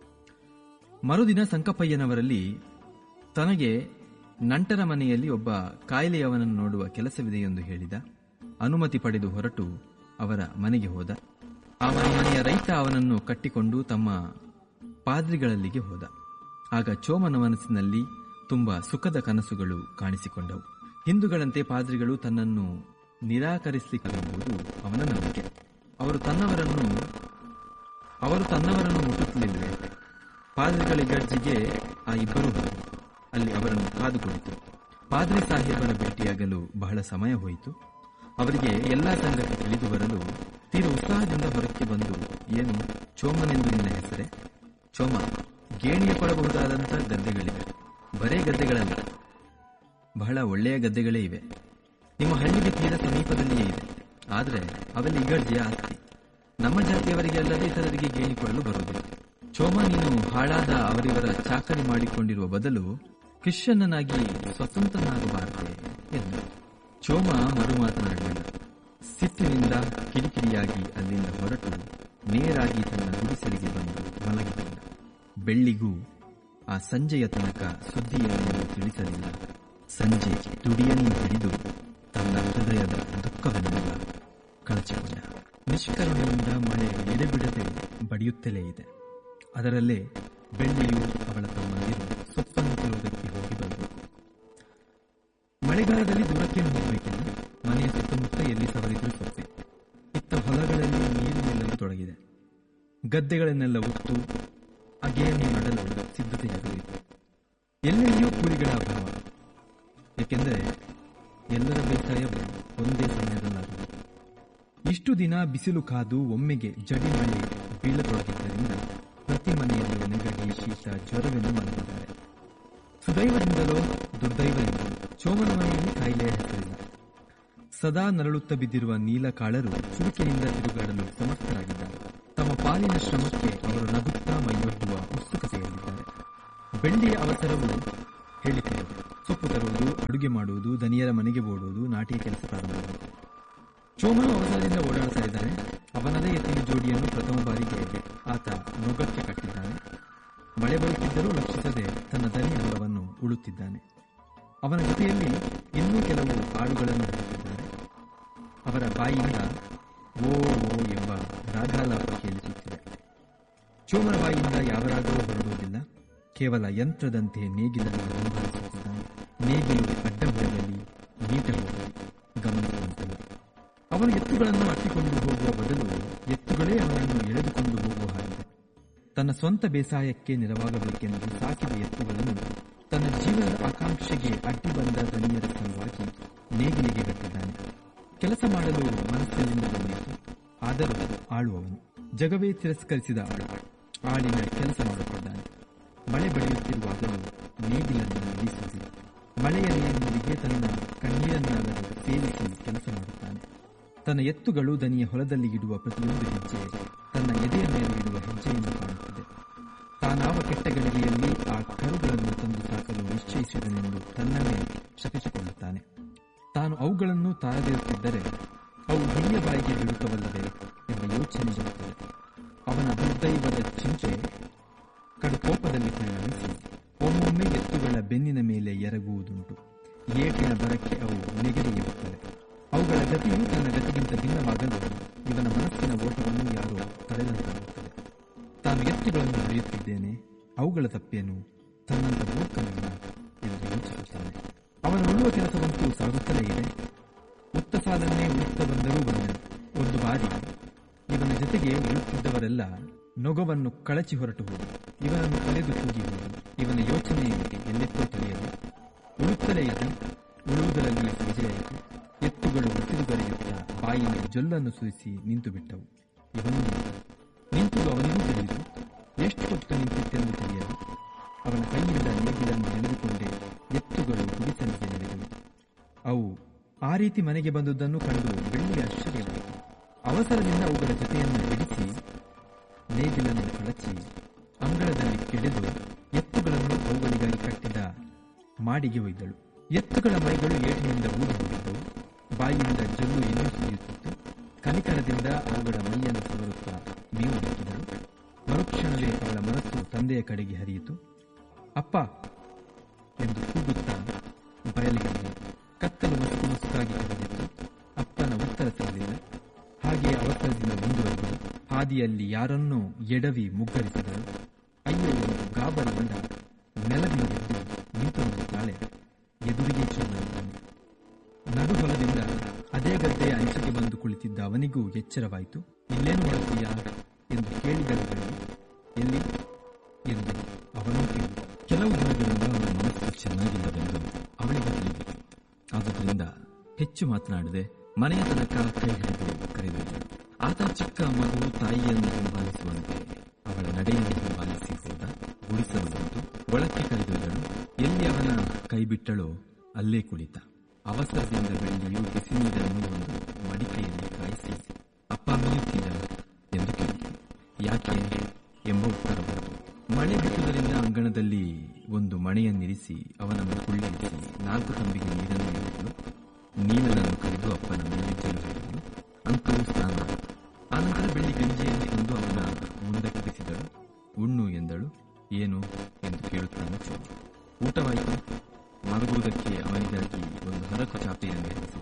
ಮರುದಿನ ಸಂಕಪ್ಪಯ್ಯನವರಲ್ಲಿ ತನಗೆ ನಂಟರ ಮನೆಯಲ್ಲಿ ಒಬ್ಬ ಕಾಯಿಲೆಯವನನ್ನು ನೋಡುವ ಕೆಲಸವಿದೆಯೆಂದು ಹೇಳಿದ ಅನುಮತಿ ಪಡೆದು ಹೊರಟು ಅವರ ಮನೆಗೆ ಹೋದ ಅವನ ಮನೆಯ ರೈತ ಅವನನ್ನು ಕಟ್ಟಿಕೊಂಡು ತಮ್ಮ ಪಾದ್ರಿಗಳಲ್ಲಿಗೆ ಹೋದ ಆಗ ಚೋಮನ ಮನಸ್ಸಿನಲ್ಲಿ ತುಂಬಾ ಸುಖದ ಕನಸುಗಳು ಕಾಣಿಸಿಕೊಂಡವು ಹಿಂದೂಗಳಂತೆ ಪಾದ್ರಿಗಳು ತನ್ನನ್ನು ನಿರಾಕರಿಸಲಿಕ್ಕೆಂಬುದು ಅವನ ನಂಬಿಕೆ ಅವರು ತನ್ನವರನ್ನು ಅವರು ತನ್ನವರನ್ನು ಮುಟ್ಟುತ್ತಲಿಲ್ಲವೆ ಪಾದ್ರಿಗಳ ಗರ್ಜಿಗೆ ಆ ಇಬ್ಬರೂ ಹೋದರು ಅಲ್ಲಿ ಅವರನ್ನು ಕಾದು ಕುಳಿತು ಪಾದ್ರಿ ಸಾಹೇಬರ ಭೇಟಿಯಾಗಲು ಬಹಳ ಸಮಯ ಹೋಯಿತು ಅವರಿಗೆ ಎಲ್ಲಾ ಸಂಗತಿ ತಿಳಿದು ಬರಲು ತೀರ ಉತ್ಸಾಹದಿಂದ ಹೊರಕ್ಕೆ ಬಂದು ಏನು ಚೋಮನೆಂದು ನಿನ್ನ ಹೆಸರೇ ಚೋಮ ಗೇಣಿಗೆ ಕೊಡಬಹುದಾದಂಥ ಗದ್ದೆಗಳಿವೆ ಬರೇ ಗದ್ದೆಗಳಲ್ಲ ಬಹಳ ಒಳ್ಳೆಯ ಗದ್ದೆಗಳೇ ಇವೆ ನಿಮ್ಮ ಹಳ್ಳಿಗೆ ತೀರ ಸಮೀಪದಲ್ಲಿಯೇ ಇದೆ ಆದರೆ ಅವೆಲ್ಲ ಇಗರ್ಜಿಯ ಆಸ್ತಿ ನಮ್ಮ ಜಾತಿಯವರಿಗೆ ಅಲ್ಲದೆ ಇತರರಿಗೆ ಗೇಣಿ ಕೊಡಲು ಬರುವುದಿಲ್ಲ ಚೋಮ ನೀನು ಹಾಳಾದ ಅವರಿವರ ಚಾಕರಿ ಮಾಡಿಕೊಂಡಿರುವ ಬದಲು ಕ್ರಿಶ್ಚಿಯನ್ನನಾಗಿ ಸ್ವತಂತ್ರನಾಗಬಾರದೆ ಎಂದು ಚೋಮ ಮರು ಮಾತನಾಡಲಿಲ್ಲ ಸಿಟ್ಟಿನಿಂದ ಕಿರಿಕಿರಿಯಾಗಿ ಅಲ್ಲಿಂದ ಹೊರಟು ನೇರಾಗಿ ತನ್ನ ಗುಡಿಸಲಿಗೆ ಬಂದು ಮಲಗಿಕೊಂಡ ಬೆಳ್ಳಿಗೂ ಆ ಸಂಜೆಯ ತನಕ ಸುದ್ದಿಯನ್ನು ತಿಳಿಸಲಿಲ್ಲ ಸಂಜೆ ತುಡಿಯನ್ನು ಹಿಡಿದು ತನ್ನ ಹೃದಯದ ದುಃಖವನ್ನೆಲ್ಲ ಕಳಚಿಕೊಂಡ ನಿಷ್ಕರುಣೆಯಿಂದ ಮಳೆ ಎಡೆಬಿಡದೆ ಬಡಿಯುತ್ತಲೇ ಇದೆ ಅದರಲ್ಲೇ ಬೆಳ್ಳಿಯು ಅವಳ ತಮ್ಮಂದಿರು ಸೊಪ್ಪನ್ನು ತರುವುದಕ್ಕೆ ಹೋಗಿ ಬರಬೇಕು ಮಳೆಗಾಲದಲ್ಲಿ ದೂರಕ್ಕೆ ಹೋಗಬೇಕಿಲ್ಲ ಮನೆಯ ಸುತ್ತಮುತ್ತ ಎಲ್ಲಿ ಸವರಿದ್ರು ಸೊಪ್ಪೆ ಇತ್ತ ಹೊಲಗಳಲ್ಲಿ ನೀರು ನಿಲ್ಲಲು ತೊಡಗಿದೆ ಗದ್ದೆಗಳನ್ನೆಲ್ಲ ಉತ್ತು ಅಗೆಯನ್ನೇ ಮಾಡಲು ಸಿದ್ಧತೆಯಾಗಬೇಕು ಎಲ್ಲೆಲ್ಲಿಯೂ ಕೂಲಿಗಳ ಅಭಾವ ಏಕೆಂದರೆ ಎಲ್ಲರ ಬೇಸಾಯ ಒಂದೇ ಸಮಯದಲ್ಲಾಗುವುದು ಇಷ್ಟು ದಿನ ಬಿಸಿಲು ಕಾದು ಒಮ್ಮೆಗೆ ಜಡಿ ಮಳೆ ಬೀಳತೊಡಗಿದ್ದರಿಂದ ಪ್ರತಿ ಮನೆಯಲ್ಲೂ ನೆಗಡಿ ಶೀತ ಜ್ವರವೆಂದು ಮಲಗಿದ್ದಾರೆ ಸುದೈವದಿಂದಲೋ ದುರ್ದೈವದಿಂದಲೋ ಚೋಮನ ಮನೆಯಲ್ಲಿ ಕಾಯಿಲೆಯ ಹೆಸರಿಲ್ಲ ಸದಾ ನರಳುತ್ತ ಬಿದ್ದಿರುವ ನೀಲಕಾಳರು ಚುರುಕಿನಿಂದ ತಿರುಗಾಡಲು ಸಮರ್ಥರಾಗಿದ್ದಾರೆ ತಮ್ಮ ಪಾಲಿನ ಶ್ರಮಕ್ಕೆ ಅವರು ನಗುತ್ತಾ ಮೈಯೊಡ್ಡುವ ಉತ್ಸುಕತೆಯಲ್ಲಿದ್ದಾರೆ ಬೆಳ್ಳಿಯ ಅವಸರವು ಹೇಳಿಕೊಳ್ಳುವುದು ಸೊಪ್ಪು ತರುವುದು ಅಡುಗೆ ಮಾಡುವುದು ದನಿಯರ ಮನೆಗೆ ಓಡುವುದು ನಾಟಿಯ ಕೆಲಸ ಪ್ರಾರಂಭವಾಗಿದೆ ಚೋಮನು ಅವಸರದಿಂದ ಓಡಾಡ್ತಾ ಇದ್ದಾನೆ ಅವನದೇ ಎತ್ತಿನ ಜೋಡಿಯನ್ನು ಪ್ರಥಮ ಬಾರಿಗೆ ಆತ ನೊಗಕ್ಕೆ ಕಟ್ಟಿದ್ದಾನೆ ಮಳೆ ಬರುತ್ತಿದ್ದರೂ ಲಕ್ಷಿಸದೆ ತನ್ನ ದನಿ ಅಂಗವನ್ನು ಉಳುತ್ತಿದ್ದಾನೆ ಅವನ ಜೊತೆಯಲ್ಲಿ ಇನ್ನೂ ಕೆಲವು ಆಳುಗಳನ್ನು ಹಾಕಿದ್ದಾರೆ ಅವರ ಬಾಯಿಯಿಂದ ಓ ಓ ಎಂಬ ರಾಗಾಲಾಪ ಕೇಳಿಸುತ್ತಿದೆ ಚೋಮನ ಬಾಯಿಯಿಂದ ಯಾವ ರಾಗವೂ ಹೊರಡುವುದಿಲ್ಲ ಕೇವಲ ಯಂತ್ರದಂತೆ ನೇಗಿಲನ್ನು ಮುಂದುವರಿಸುತ್ತಿದ್ದಾನೆ ನೇಗಿಲು ಅಡ್ಡ ಹೊಡೆಯಲಿ ನೀಟ ಹೋಗಲಿ ಗಮನಿಸುವಂತಲ್ಲ ಅವನು ಎತ್ತುಗಳನ್ನು ಅಟ್ಟಿಕೊಂಡು ಹೋಗುವ ಬದಲು ಎತ್ತುಗಳೇ ಅವನನ್ನು ಎಳೆದುಕೊಂಡು ಹೋಗುವ ಹಾಗಿದೆ ತನ್ನ ಸ್ವಂತ ಬೇಸಾಯಕ್ಕೆ ನೆರವಾಗಬೇಕೆಂದು ಸಾಕಿದ ಎತ್ತುಗಳನ್ನು ತನ್ನ ಜೀವನದ ಆಕಾಂಕ್ಷೆಗೆ ಅಡ್ಡಿ ಬಂದ ದನಿಯರ ಸಲುವಾಗಿ ನೇಗಿಲಿಗೆ ಗಟ್ಟಿದ್ದಾನೆ ಕೆಲಸ ಮಾಡಲು ಮನಸ್ಸಿನಿಂದ ಬಂದಿತ್ತು ಆದರೂ ಆಳುವವನು ಜಗವೇ ತಿರಸ್ಕರಿಸಿದ ಆಳು ಆಳಿನ ಕೆಲಸ ಮಾಡುತ್ತಿದ್ದಾನೆ ಮಳೆ ಬೆಳೆಯುತ್ತಿರುವಾಗಲೂ ನೇಗಿಲನ್ನು ನಿಲ್ಲಿಸುವುದಿಲ್ಲ ಮಳೆಯ ನೀರಿನೊಂದಿಗೆ ತನ್ನ ಕಣ್ಣೀರನ್ನಾದರೂ ಸೇರಿಸಿ ಕೆಲಸ ಮಾಡುತ್ತಾನೆ ತನ್ನ ಎತ್ತುಗಳು ದನಿಯ ಹೊಲದಲ್ಲಿ ಇಡುವ ಪ್ರತಿಯೊಂದು ಹೆಜ್ಜೆ ತನ್ನ ಎದೆಯ ಮೇಲೆ ಇಡುವ ಹೆಜ್ಜೆಯನ್ನು ಕಾಣುತ್ತದೆ ತಾನಾವ ಕೆಟ್ಟ ಗಳಿಗೆಯಲ್ಲಿ ಆ ಕರುಗಳನ್ನು ತಂದು ಸಾಕಲು ನಿಶ್ಚಯಿಸಿದನೆಂದು ತನ್ನನ್ನೇ ಶಪಿಸಿಕೊಳ್ಳುತ್ತಾನೆ ತಾನು ಅವುಗಳನ್ನು ತಾರದಿರುತ್ತಿದ್ದರೆ ಅವು ಹಿರಿಯ ಬಾಯಿಗೆ ಬೀಳುತ್ತವಲ್ಲದೆ ಎಂಬ ಯೋಚನೆ ಬರುತ್ತದೆ ಅವನ ದುರ್ದೈವದ ಚಿಂತೆ ಕಡು ಕೋಪದಲ್ಲಿ ಪರಿಣಮಿಸಿ ಒಮ್ಮೊಮ್ಮೆ ಎತ್ತುಗಳ ಬೆನ್ನಿನ ಮೇಲೆ ಎರಗುವುದುಂಟು ಏಟಿನ ಬರಕ್ಕೆ ಅವು ನೆಗೆದಿರುತ್ತವೆ ಅವುಗಳ ಗತಿಯು ತನ್ನ ಗತಿಗಿಂತ ಭಿನ್ನವಾಗಲು ಇವನ ಮನಸ್ಸಿನ ಓಟವನ್ನು ಯಾರೋ ತಡೆದಂತಾಗುತ್ತದೆ ತಾನು ಎತ್ತುಗಳನ್ನು ಬೆಳೆಯುತ್ತಿದ್ದೇನೆ ಅವುಗಳ ತಪ್ಪೇನು ತನ್ನಂತ ಮೂರ್ಖನಿಲ್ಲ ಎಂದು ಯೋಚಿಸುತ್ತಾನೆ ಅವನ ಉಳುವ ಕೆಲಸವಂತೂ ಸಾಗುತ್ತಲೇ ಇದೆ ಉತ್ತ ಸಾಲನ್ನೇ ಉಳುತ್ತ ಬಂದರೂ ಬಂದನು ಒಂದು ಬಾರಿ ಇವನ ಜೊತೆಗೆ ಉಳುತ್ತಿದ್ದವರೆಲ್ಲ ನೊಗವನ್ನು ಕಳಚಿ ಹೊರಟು ಹೋದರು ಇವನನ್ನು ಕರೆದು ಕೂಗಿ ಹೋದರು ಇವನ ಯೋಚನೆ ಎಲ್ಲೆತ್ತೋ ತಿಳಿಯದು ಉಳುತ್ತಲೇ ಇದ್ದ ಉಳುವುದರಲ್ಲಿ ವಿಜಯಾಯಿತು ಎತ್ತುಗಳು ಉಸಿರುಗರೆಯುತ್ತಾ ಬಾಯಿಗೆ ಜೊಲ್ಲನ್ನು ಸುರಿಸಿ ನಿಂತು ಬಿಟ್ಟವು ಇವನು ನಿಂತ ನಿಂತುದು ಅವನಿಗೂ ತಿಳಿಯಿತು ಎಷ್ಟು ಹೊತ್ತು ನಿಂತಿತ್ತೆಂದು ತಿಳಿಯದು ಅವನ ಕೈಯಿಂದ ನೇಗಿಲನ್ನು ಎಳೆದುಕೊಂಡೇ ಎತ್ತುಗಳು ಗುಡಿಸಲಿಗೆ ನಡೆದವು ಅವು ಆ ರೀತಿ ಮನೆಗೆ ಬಂದುದನ್ನು ಕಂಡು ಬೆಳ್ಳಿಗೆ ಆಶ್ಚರ್ಯವಾಯಿತು ಅವಸರದಿಂದ ಅವುಗಳ ಜೊತೆಯನ್ನು ಬಿಡಿಸಿ ನೇಗಿಲನ್ನು ಕಳಚಿ ಅಂಗಳದಲ್ಲಿ ಕೆಡೆದು ಎತ್ತುಗಳನ್ನು ಅವುಗಳಿಗಾಗಿ ಕಟ್ಟಿದ ಮಾಡಿಗೆ ಒಯ್ದಳು ಎತ್ತುಗಳ ಮೈಗಳು ಏಟಿನಿಂದ ಊರಿ ಹೋಗಿದ್ದವು ಬಾಯಿಯಿಂದ ಜಲ್ಲು ಇನ್ನೂ ಸುರಿಯುತ್ತಿತ್ತು ಕನಿಕರದಿಂದ ಅವಳ ಮೈಯನ್ನು ಸವರುತ್ತಾ ಮೇವು ಹಾಕಿದಳು ಮರುಕ್ಷಣವೇ ಅವಳ ಮನಸ್ಸು ತಂದೆಯ ಕಡೆಗೆ ಹರಿಯಿತು ಅಪ್ಪ ಎಂದು ಕೂಗುತ್ತಾ ಬಯಲಿಗೆ ಬಂದಳು. ಕತ್ತಲು ಮಸುಕು ಮಸುಕಾಗಿ ಕರೆದಿತ್ತು ಅಪ್ಪನ ಉತ್ತರ ಸಿಗಲಿಲ್ಲ ಹಾಗೆ ಅವಸರದಿಂದ ಮುಂದುವರೆದಳು ಹಾದಿಯಲ್ಲಿ ಯಾರನ್ನೋ ಎಡವಿ ಮುಗ್ಗರಿಸಿದಳು ಅಯ್ಯೋ ಎಂದು ಗಾಬರಿಯಿಂದ ನೆಲದಿಂದೆದ್ದು ನಿಂತು ನೋಡುತ್ತಾಳೆ ಎದುರಿಗೆ ಚೋಮನಿದ್ದಾನೆ ನಡುಹೊಲದಿಂದ ಅದೇ ಗದ್ದೆಯ ಅಂಚಿಗೆ ಬಂದು ಕುಳಿತಿದ್ದ ಅವನಿಗೂ ಎಚ್ಚರವಾಯಿತು ಇಲ್ಲೇನು ಮಾಡುತ್ತೀಯಾ ಎಂದು ಕೇಳಿದಳು ಗಂಡು. ಎಲ್ಲಿ ಎಂದು ಅವನೂ ಕೇಳಿದ ಕೆಲವು ದಿನಗಳಿಂದ ಅವನ ಮನಸ್ಸು ಚೆನ್ನಾಗಿಲ್ಲವೆಂದು ಅವಳಿಗೆ ತಿಳಿದಿತ್ತು ಆದುದರಿಂದ ಹೆಚ್ಚು ಮಾತನಾಡದೆ ಮನೆಯ ತನಕ ಕೈ ಹಿಡಿದು ಕರೆದೊಯ್ದಳು ಆತ ಚಿಕ್ಕ ಮಗು ತಾಯಿಯನ್ನು ಹಿಂಬಾಲಿಸುವಂತೆ ಅವಳ ನಡೆಯನ್ನು ಹಿಂಬಾಲಿಸಿ ಹೋದ ಗುಡಿಸಲು ಬಂತು ಒಳಕ್ಕೆ ಕರೆದೊಯ್ದಳು ಎಲ್ಲಿ ಅವನ ಕೈ ಬಿಟ್ಟಳೋ ಅಲ್ಲೇ ಕುಳಿತ ಅವಸರದಿಂದ ಬೆಳ್ಳಿಯು ಬಿಸಿ ನೀರನ್ನು ಒಂದು ಮಡಿಕೆಯಲ್ಲಿ ಕಾಯಿಸಿ ಅಪ್ಪ ಮೀಯುತ್ತಿದ್ದ ಎಂದು ಕೇಳಿತು ಯಾಕೆ ಎಂಬ ಉತ್ತರ ಬಂತು ಮಳೆ ಬಿಟ್ಟುದರಿಂದ ಅಂಗಣದಲ್ಲಿ ಒಂದು ಮಣೆಯನ್ನಿರಿಸಿ ಅವನನ್ನು ಕುಳ್ಳಿರಿಸಿ ನಾಲ್ಕು ತಂಬಿಗೆ ನೀರನ್ನು ಇಳಿದಳು ನೀಲನನ್ನು ಕರೆದು ಅಪ್ಪನ ಮೇಲಿಜ್ಜಲು ಹೇಳಿದಳು ಅಂತೂ ಸ್ನಾನ ಆಯಿತು. ಆನಂತರ ಬೆಳ್ಳಿ ಗಂಜಿಯನ್ನು ತಂದು ಅವನ ಮುಂದಕ್ಕೆ ಬಿಸಿದಳು ಉಣ್ಣು ಎಂದಳು ಏನು ಎಂದು ಕೇಳುತ್ತಾನೆ ಚೋಮ ಊಟವಾಯಿತು ಮಲಗುವುದಕ್ಕೆ ಅವನಿಗಾಗಿ ಒಂದು ಹರಕು ಚಾಪೆಯನ್ನು